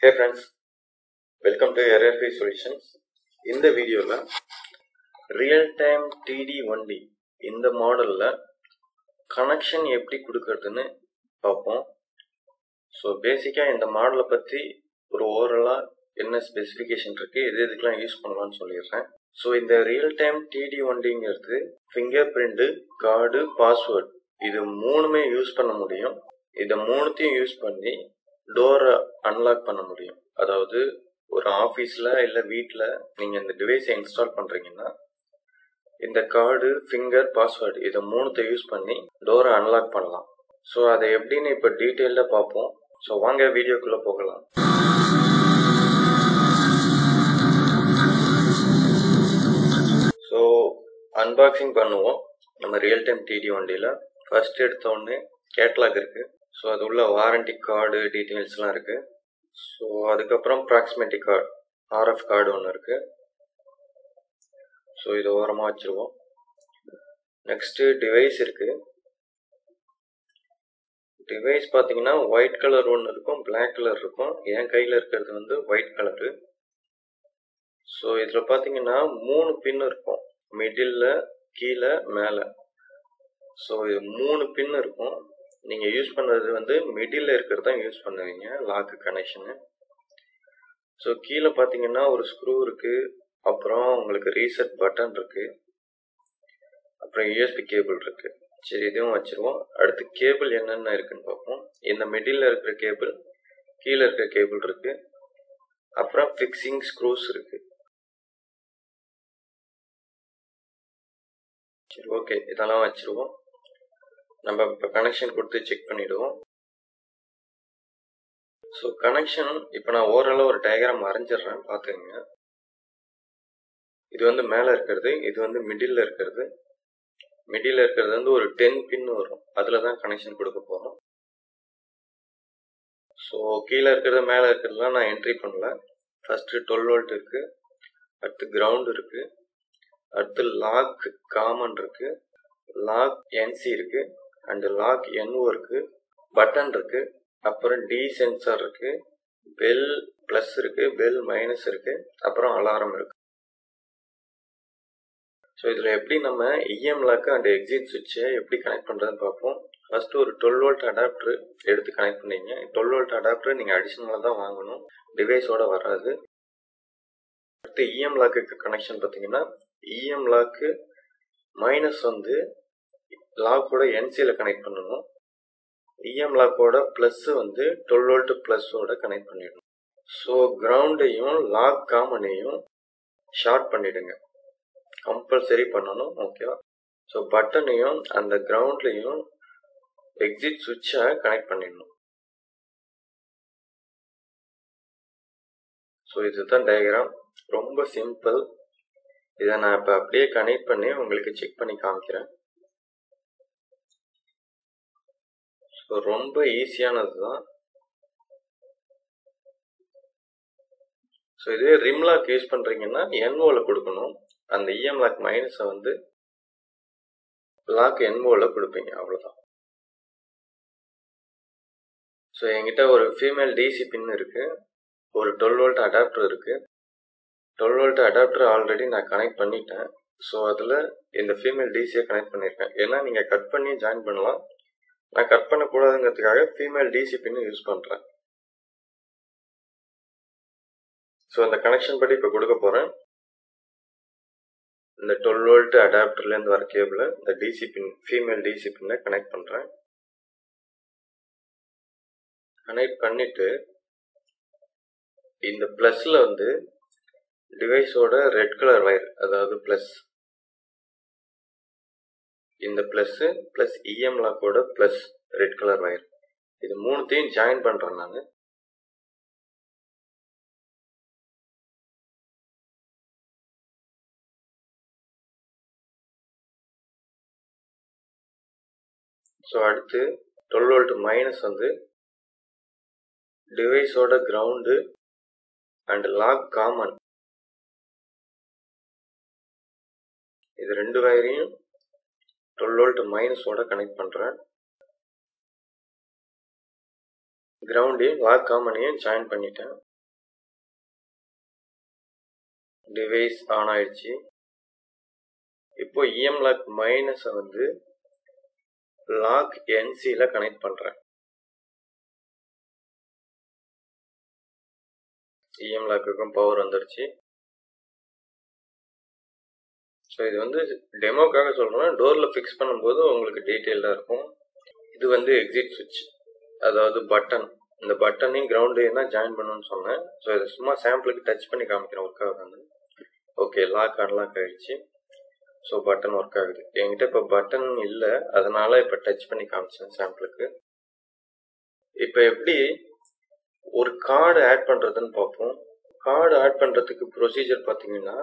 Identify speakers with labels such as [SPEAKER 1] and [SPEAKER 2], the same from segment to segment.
[SPEAKER 1] hey friends welcome to Errorfy solutions இந்த வீடியோவில் real time DD ஒன்டி இந்த மாடலில் கனெக்ஷன் எப்படி கொடுக்கறதுன்னு பார்ப்போம் ஸோ பேசிக்காக இந்த மாடலை பற்றி ஒரு ஓவரலாக என்ன ஸ்பெசிஃபிகேஷன் இருக்குது எது எதுக்கெலாம் யூஸ் பண்ணலாம்னு சொல்லிடுறேன் ஸோ இந்த ரியல் டைம் டிடி ஒன்டிங்கிறது ஃபிங்கர் பிரிண்ட்டு கார்டு பாஸ்வேர்டு இது மூணுமே யூஸ் பண்ண முடியும் இதை மூணுத்தையும் யூஸ் பண்ணி டோரை அன்லாக் பண்ண முடியும் அதாவது ஒரு ஆஃபீஸில் இல்லை வீட்டில் நீங்கள் இந்த டிவைஸை இன்ஸ்டால் பண்ணுறீங்கன்னா இந்த கார்டு ஃபிங்கர் பாஸ்வேர்டு இதை மூணுத்தை யூஸ் பண்ணி டோரை அன்லாக் பண்ணலாம் ஸோ அதை எப்படின்னு இப்போ டீட்டெயிலில் பார்ப்போம் ஸோ வாங்க வீடியோக்குள்ளே போகலாம் ஸோ அன்பாக்சிங் பண்ணுவோம் நம்ம ரியல் டைம் டிடி வண்டியில் ஃபர்ஸ்ட் எடுத்த உடனே கேட்லாக் இருக்குது ஸோ அது உள்ள வாரண்டி கார்டு டீட்டெயில்ஸ்லாம் இருக்குது ஸோ அதுக்கப்புறம் ப்ராக்சிமேட்டி கார்டு ஆர்எஃப் கார்டு ஒன்று இருக்குது ஸோ இது ஓரமாக வச்சுருவோம் நெக்ஸ்ட்டு டிவைஸ் இருக்குது டிவைஸ் பார்த்தீங்கன்னா ஒயிட் கலர் ஒன்று இருக்கும் பிளாக் கலர் இருக்கும் என் கையில் இருக்கிறது வந்து ஒயிட் கலரு ஸோ இதில் பார்த்தீங்கன்னா மூணு பின் இருக்கும் மிடில் கீழே மேலே ஸோ இது மூணு பின் இருக்கும் நீங்கள் யூஸ் பண்ணுறது வந்து மிடில் இருக்கிறது தான் யூஸ் பண்ணுவீங்க லாக்கு கனெக்ஷனு ஸோ கீழே பார்த்தீங்கன்னா ஒரு ஸ்க்ரூ இருக்குது அப்புறம் உங்களுக்கு ரீசெட் பட்டன் இருக்குது அப்புறம் யூஎஸ்பி கேபிள் இருக்குது சரி இதுவும் வச்சுருவோம் அடுத்து கேபிள் என்னென்ன இருக்குன்னு பார்ப்போம் இந்த மிடில் இருக்கிற கேபிள் கீழே இருக்கிற கேபிள் இருக்குது அப்புறம் ஃபிக்ஸிங் ஸ்க்ரூஸ் இருக்குது சரி ஓகே இதெல்லாம் வச்சுருவோம் நம்ம இப்போ கனெக்ஷன் கொடுத்து செக் பண்ணிவிடுவோம் ஸோ கனெக்ஷன் இப்போ நான் ஓரளவு ஒரு டயக்ராம் வரைஞ்சிடுறேன் பார்த்துக்கங்க இது வந்து மேலே இருக்கிறது இது வந்து மிடில் இருக்கிறது மிடில் இருக்கிறது வந்து ஒரு டென் பின் வரும் அதில் தான் கனெக்ஷன் கொடுக்க போகிறோம் ஸோ கீழே இருக்கிறது மேலே இருக்கிறதுலாம் நான் என்ட்ரி பண்ணல ஃபஸ்ட்டு டுவெல் வோல்ட் இருக்குது அடுத்து கிரவுண்ட் இருக்குது அடுத்து லாக் காமன் இருக்குது லாக் என்சி இருக்குது அண்டு லாக் என்ஓ இருக்குது பட்டன் இருக்குது அப்புறம் டி சென்சார் இருக்குது பெல் ப்ளஸ் இருக்குது பெல் மைனஸ் இருக்குது அப்புறம் அலாரம் இருக்குது ஸோ இதில் எப்படி நம்ம இஎம் லாக்கு அண்ட் எக்ஸிட் சுவிட்சை எப்படி கனெக்ட் பண்ணுறதுன்னு பார்ப்போம் ஃபஸ்ட்டு ஒரு டுவெல் வோல்ட் அடாப்டர் எடுத்து கனெக்ட் பண்ணீங்க டுவெல் வோல்ட் அடாப்டர் நீங்கள் அடிஷ்னலாக தான் வாங்கணும் டிவைஸோட வராது அடுத்து இஎம் லாக்குக்கு கனெக்ஷன் பார்த்தீங்கன்னா இஎம் லாக்கு மைனஸ் வந்து லாக்கோட என்சியில் கனெக்ட் பண்ணணும் இஎம் லாக்கோட ப்ளஸ் வந்து டுவெல் வோல்ட் ப்ளஸ்ஸோட கனெக்ட் பண்ணிடணும் ஸோ கிரவுண்டையும் லாக் காமனையும் ஷார்ட் பண்ணிடுங்க கம்பல்சரி பண்ணணும் ஓகேவா ஸோ பட்டனையும் அந்த கிரவுண்ட்லையும் எக்ஸிட் சுவிட்சை கனெக்ட் பண்ணிடணும் ஸோ இதுதான் டயக்ராம் ரொம்ப சிம்பிள் இதை நான் இப்போ அப்படியே கனெக்ட் பண்ணி உங்களுக்கு செக் பண்ணி காமிக்கிறேன் ஸோ ரொம்ப ஈஸியானது தான் ஸோ இதுவே ரிம் லாக் யூஸ் பண்ணுறீங்கன்னா என்ஓவில் கொடுக்கணும் அந்த இஎம் லாக் மைனஸை வந்து லாக் என்ஓவில் கொடுப்பீங்க அவ்வளோதான் ஸோ என்கிட்ட ஒரு ஃபீமேல் டிசி பின் இருக்குது ஒரு டுவெல் வோல்ட் அடாப்டர் இருக்குது டுவெல் வோல்ட் அடாப்டர் ஆல்ரெடி நான் கனெக்ட் பண்ணிட்டேன் ஸோ அதில் இந்த ஃபீமேல் டிசியை கனெக்ட் பண்ணியிருக்கேன் ஏன்னா நீங்கள் கட் பண்ணி ஜாயின் பண்ணலாம் நான் கட் பண்ணக்கூடாதுங்கிறதுக்காக ஃபீமேல் டிசி பின்னு யூஸ் பண்ணுறேன் ஸோ அந்த கனெக்ஷன் படி இப்போ கொடுக்க போகிறேன் இந்த டுவெல் வோல்ட் அடாப்டர்லேருந்து வர கேபிளை இந்த டிசி பின் ஃபீமேல் டிசி பின்னை கனெக்ட் பண்ணுறேன் கனெக்ட் பண்ணிவிட்டு இந்த ப்ளஸில் வந்து டிவைஸோட ரெட் கலர் வயர் அதாவது ப்ளஸ் இந்த ப்ளஸ்ஸு ப்ளஸ் இஎம் லாக்கோட ப்ளஸ் ரெட் கலர் வயர் இது மூணுத்தையும் ஜாயின் பண்ணுறேன் நான் ஸோ அடுத்து டுவெல் வோல்ட் மைனஸ் வந்து டிவைஸோட கிரவுண்டு அண்ட் லாக் காமன் இது ரெண்டு வயரையும் டுவெல் வோல்ட் மைனஸோட கனெக்ட் பண்ணுறேன் கிரவுண்டையும் லாக் காமனையும் ஜாயின் பண்ணிட்டேன் டிவைஸ் ஆன் ஆயிடுச்சு இப்போ இஎம் லாக் மைனஸை வந்து லாக் என்சியில் கனெக்ட் பண்ணுறேன் இஎம் லாக்குக்கும் பவர் வந்துடுச்சு ஸோ இது வந்து டெமோக்காக சொல்கிறேன் டோரில் ஃபிக்ஸ் பண்ணும்போது உங்களுக்கு டீட்டெயிலாக இருக்கும் இது வந்து எக்ஸிட் சுவிட்ச் அதாவது பட்டன் இந்த பட்டனையும் கிரவுண்டையும் தான் ஜாயின் பண்ணணும்னு சொன்னேன் ஸோ இதை சும்மா சாம்பிளுக்கு டச் பண்ணி காமிக்கிறேன் ஒர்க் ஆகுது ஓகே லாக் அன்லாக் ஆகிடுச்சு ஸோ பட்டன் ஒர்க் ஆகுது என்கிட்ட இப்போ பட்டன் இல்லை அதனால இப்போ டச் பண்ணி காமிச்சேன் சாம்பிளுக்கு இப்போ எப்படி ஒரு கார்டு ஆட் பண்ணுறதுன்னு பார்ப்போம் கார்டு ஆட் பண்ணுறதுக்கு ப்ரொசீஜர் பார்த்தீங்கன்னா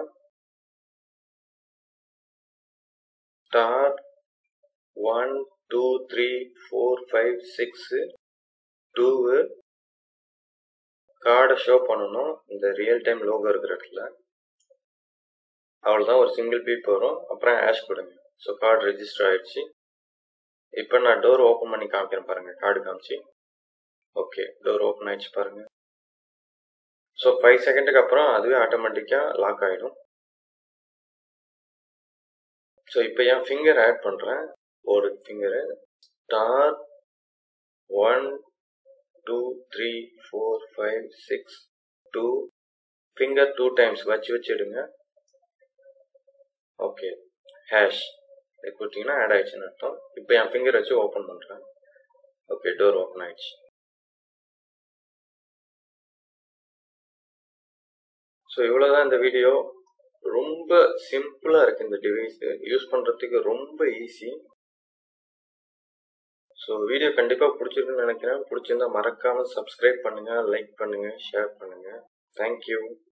[SPEAKER 1] star one two three four five six two கார்டை ஷோ பண்ணணும் இந்த ரியல் டைம் லோகோ இருக்கிற இடத்துல அவ்வளோதான் ஒரு சிங்கிள் பீப் வரும் அப்புறம் ஆஷ் கொடுங்க ஸோ கார்டு ரெஜிஸ்டர் ஆயிடுச்சு இப்போ நான் டோர் ஓப்பன் பண்ணி காமிக்கிறேன் பாருங்கள் கார்டு காமிச்சு ஓகே டோர் ஓப்பன் ஆயிடுச்சு பாருங்கள் ஸோ ஃபைவ் செகண்டுக்கு அப்புறம் அதுவே ஆட்டோமேட்டிக்காக லாக் ஆகிடும் ஸோ இப்போ என் ஃபிங்கர் ஆட் பண்ணுறேன் ஒரு finger star one two three four five six two finger two times வச்சு வச்சுடுங்க ஓகே ஹேஷ் இது கொடுத்தீங்கன்னா ஆட் ஆயிடுச்சுன்னு அர்த்தம் இப்போ என் ஃபிங்கர் வச்சு ஓப்பன் பண்ணுறேன் ஓகே டோர் ஓப்பன் ஆயிடுச்சு ஸோ இவ்வளோதான் இந்த வீடியோ ரொம்ப சிம்பிளாக இருக்குது இந்த டிவைஸ் யூஸ் பண்ணுறதுக்கு ரொம்ப ஈஸி ஸோ வீடியோ கண்டிப்பாக பிடிச்சிருக்குன்னு நினைக்கிறேன் பிடிச்சிருந்தா மறக்காமல் சப்ஸ்கிரைப் பண்ணுங்கள் லைக் பண்ணுங்கள் ஷேர் பண்ணுங்கள் தேங்க்யூ